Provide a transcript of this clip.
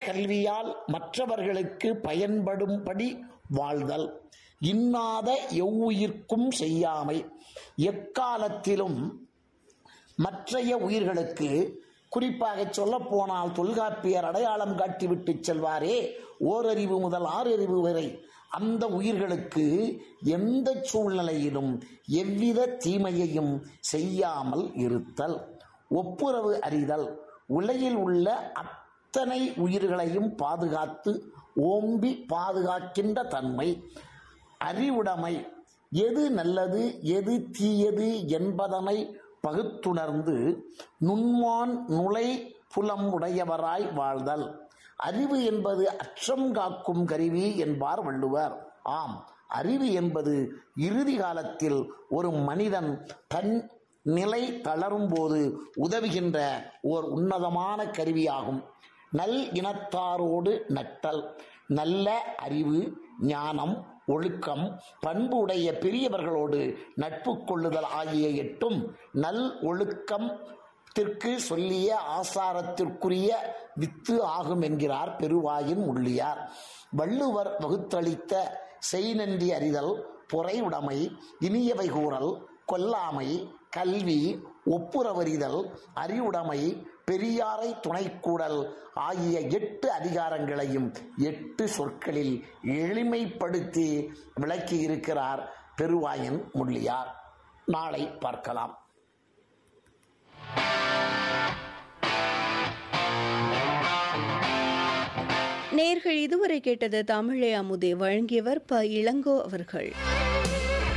கல்வியால் மற்றவர்களுக்கு பயன்படும்படி வாழ்தல் இன்னாத எவ்வுயிர்க்கும் செய்யாமை எக்காலத்திலும் மற்றைய உயிர்களுக்கு குறிப்பாக சொல்ல போனால் தொல்காப்பியர் அடையாளம் காட்டிவிட்டு செல்வாரே ஓரறிவு முதல் ஆறறிவு வரை அந்த உயிர்களுக்கு எந்த சூழ்நிலையிலும் எவ்வித தீமையையும் செய்யாமல் இருத்தல் ஒப்புரவு அறிதல் உலகில் உள்ள அத்தனை உயிர்களையும் பாதுகாத்து ஓம்பி பாதுகாக்கின்ற தன்மை அறிவுடைமை எது நல்லது எது தீயது என்பதனை பகுத்துணர்ந்து நுண்மான் நுழை புலம் உடையவராய் வாழ்தல் அறிவு என்பது அச்சம் காக்கும் கருவி என்பார் வள்ளுவர் ஆம் அறிவு என்பது இறுதி காலத்தில் ஒரு மனிதன் தன் நிலை தளரும் போது உதவுகின்ற ஓர் உன்னதமான கருவியாகும் நல் இனத்தாரோடு நட்டல் நல்ல அறிவு ஞானம் ஒழுக்கம் பண்பு உடைய பெரியவர்களோடு நட்பு கொள்ளுதல் ஆகிய எட்டும் நல் ஒழுக்கத்திற்கு சொல்லிய ஆசாரத்திற்குரிய வித்து ஆகும் என்கிறார் பெருவாயின் முள்ளியார் வள்ளுவர் வகுத்தளித்த செய்நன்றி அறிதல் பொறை உடைமை இனியவை கூறல் கொல்லாமை கல்வி ஒப்புரவறிதல் அறிவுடைமை பெரியாரை துணைக்கூடல் ஆகிய எட்டு அதிகாரங்களையும் எட்டு சொற்களில் எளிமைப்படுத்தி விளக்கியிருக்கிறார் பெருவாயன் முள்ளியார் நாளை பார்க்கலாம் நேர்கள் இதுவரை கேட்டது தமிழை அமுதே வழங்கியவர் ப இளங்கோ அவர்கள்